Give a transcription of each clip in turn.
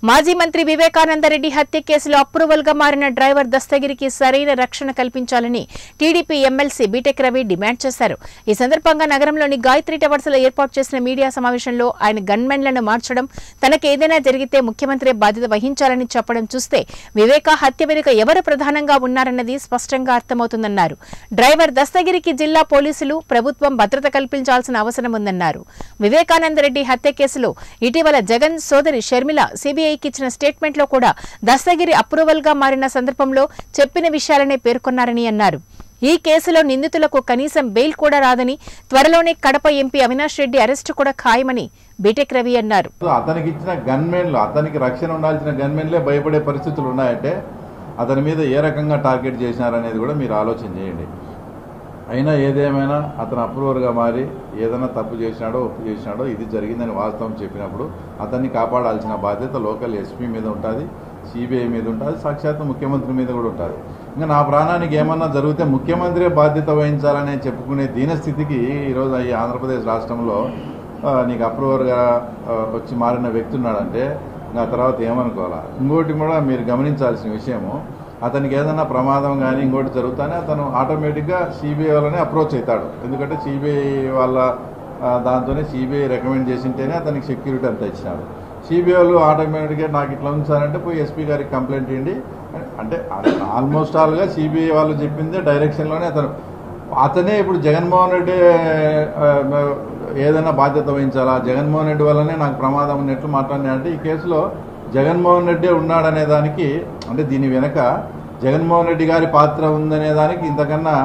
మాజీ మంత్రి వివేకానందరెడ్డి హత్య కేసులో అప్రూవల్ గా మారిన డ్రైవర్ దస్తగిరికి సరైన రక్షణ కల్పించాలని TDP MLC BTech Ravi demand చేశారు ఈ సందర్భంగా నగరంలోని గాయత్రి టవర్స్ లో ఏర్పాటు చేసిన మీడియా సమావేశంలో ఆయన గన్మెన్లను మార్చడం తనకు ఏదైనా జరిగితే ముఖ్యమంత్రి బాధ్యత వహించాలని చెప్పడం చూస్తే వివేక హత్య వెనుక ఎవరు ప్రధానంగా ఉన్నారన్నది స్పష్టంగా అర్థమవుతుందన్నారు డ్రైవర్ దస్తగిరికి జిల్లా పోలీసులు ప్రభుత్వం భద్రత కల్పించాల్సిన అవసరం ఉందన్నారు వివేకానందరెడ్డి హత్య కేసులో ఇటీవల జగన్ సోదరి షర్మిల సిబిఐకి ఇచ్చిన స్టేట్మెంట్ లో కూడా దస్తగిరి అప్రూవల్ గా మారిన సందర్భంలో చెప్పిన విషయాలనే పేర్కొన్నారని అన్నారు ఈ కేసులో నిందితులకు కనీసం బెయిల్ కూడా రాదని త్వరలోనే కడప ఎంపీ అవినాష్ రెడ్డి అరెస్టు కూడా ఖాయమని బీటెక్ రవి అన్నారు అతనికి ఇచ్చిన గన్మెన్లు అతనికి రక్షణ ఉండాల్సిన గన్మెన్లే భయపడే పరిస్థితులు ఉన్నాయంటే అతని మీద ఏ రకంగా టార్గెట్ చేసినారనేది కూడా మీరు ఆలోచన చేయండి అయినా ఏదేమైనా అతను అప్రూవర్గా మారి ఏదైనా తప్పు చేసినాడో ఒప్పు చేసినాడో ఇది జరిగిందని వాస్తవం చెప్పినప్పుడు అతన్ని కాపాడాల్సిన బాధ్యత లోకల్ ఎస్పీ మీద ఉంటుంది సిబిఐ మీద ఉంటుంది సాక్షాత్ ముఖ్యమంత్రి మీద కూడా ఉంటుంది ఇంకా నా ప్రాణానికి ఏమన్నా జరిగితే ముఖ్యమంత్రే బాధ్యత వహించాలనే చెప్పుకునే దీనస్థితికి ఈరోజు ఈ ఆంధ్రప్రదేశ్ రాష్ట్రంలో ఆ, నీకు అప్రూవర్గా ఆ, వచ్చి మారిన వ్యక్తి ఉన్నాడంటే ఇంకా తర్వాత ఏమనుకోవాలా ఇంకోటి కూడా మీరు గమనించాల్సిన విషయము అతనికి ఏదైనా ప్రమాదం కానీ ఇంకోటి జరుగుతానే అతను ఆటోమేటిక్గా సిబిఐ వాళ్ళనే అప్రోచ్ అవుతాడు ఎందుకంటే సిబిఐ వాళ్ళ ఆ, దాంతోనే సిబిఐ రికమెండ్ చేసింటేనే అతనికి సెక్యూరిటీ అంతా ఇచ్చినాడు సిబిఐ వాళ్ళు ఆటోమేటిక్గా నాకు ఇట్లా ఉంచారంటే పోయి ఎస్పీ గారికి కంప్లైంట్ ఇవ్వండి అంటే ఆల్మోస్ట్ ఆల్గా సిబిఐ వాళ్ళు చెప్పిందే డైరెక్షన్లోనే అతను అతనే ఇప్పుడు జగన్మోహన్ రెడ్డి ఆ, ఏదైనా బాధ్యత వహించాలా జగన్మోహన్ రెడ్డి వల్లనే నాకు ప్రమాదం ఉన్నట్లు మాట్లాడినా అంటే ఈ కేసులో జగన్మోహన్ రెడ్డి ఉన్నాడనే దానికి అంటే దీని వెనక జగన్మోహన్ రెడ్డి గారి పాత్ర ఉందనే దానికి ఇంతకన్నా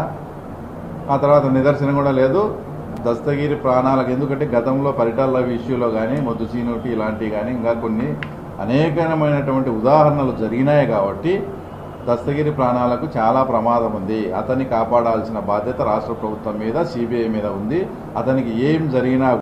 ఆ తర్వాత నిదర్శనం కూడా లేదు దస్తగిరి ప్రాణాలకు ఎందుకంటే గతంలో పరిటాల ఇష్యూలో కానీ మొద్దు సీనోటి ఇలాంటివి కానీ ఇంకా కొన్ని అనేకమైనటువంటి ఉదాహరణలు జరిగినాయి కాబట్టి దస్తగిరి ప్రాణాలకు చాలా ప్రమాదం ఉంది అతన్ని కాపాడాల్సిన బాధ్యత రాష్ట్ర ప్రభుత్వం మీద సిబిఐ మీద ఉంది అతనికి ఏం జరిగినా